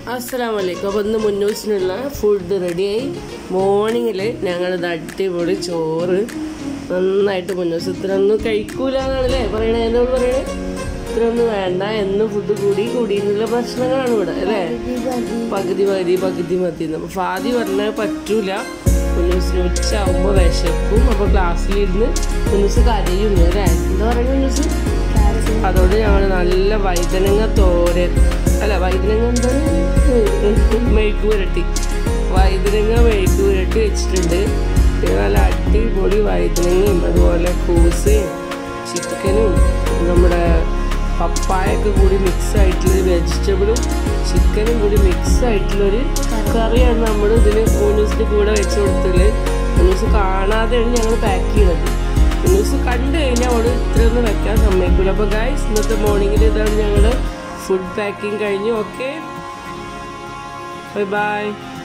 അസ്സലാമലൈക്കും അപ്പോൾ ഇന്ന് മുന്നൂസിനുള്ള ഫുഡ് റെഡിയായി മോർണിംഗിൽ ഞങ്ങളിത് അടിപൊളി ചോറ് നന്നായിട്ട് മുന്നൂസ് ഇത്ര ഒന്നും കഴിക്കൂല എന്നാണല്ലേ പറയണേ എന്നോട് പറയണേ ഇത്ര ഒന്നും വേണ്ട എന്നും ഫുഡ് കൂടി കൂടിയുള്ള ഭക്ഷണങ്ങളാണ് ഇവിടെ അല്ലേ പകുതി പകുതി പകുതി മതി അപ്പോൾ ഫാദി പറഞ്ഞാൽ പറ്റൂല മുന്നൂസിന് ഉച്ച ആകുമ്പോൾ വിശക്കും അപ്പോൾ ക്ലാസ്സിലിരുന്ന് മുന്നൂസ് കരയുന്നു അല്ലേ എന്താ പറയുക മുന്നൂസ് അതുകൊണ്ട് ഞങ്ങൾ നല്ല വൈതനങ്ങ തോരൻ അല്ല വൈതനങ്ങ എന്താണ് മെഴുക്ക് പുരട്ടി വൈതനങ്ങ മെഴുക്ക് പുരട്ടി വെച്ചിട്ടുണ്ട് പിന്നെ നല്ല അടിപൊളി വൈതനങ്ങയും അതുപോലെ കൂസയും ചിക്കനും നമ്മുടെ പപ്പായൊക്കെ കൂടി മിക്സ് ആയിട്ടുള്ളൊരു വെജിറ്റബിളും ചിക്കനും കൂടി മിക്സ് ആയിട്ടുള്ളൊരു കറിയാണ് നമ്മൾ ഇതിന് മൂന്നൂസിൻ്റെ കൂടെ വെച്ച് കൊടുത്തത് മൂന്നൂസ് കാണാതെയാണ് ഞങ്ങൾ പാക്ക് ചെയ്യുന്നത് ന്യൂസ് കണ്ടു കഴിഞ്ഞാൽ അവിടെ ഇത്രയൊന്നും വെക്കാൻ സമ്മതിക്കില്ല അപ്പോൾ ഗൈസ് ഇന്നത്തെ മോർണിംഗിൽ ഇതാണ് ഞങ്ങൾ ഫുഡ് പാക്കിംഗ് കഴിഞ്ഞു ഓക്കെ ബൈ ബൈ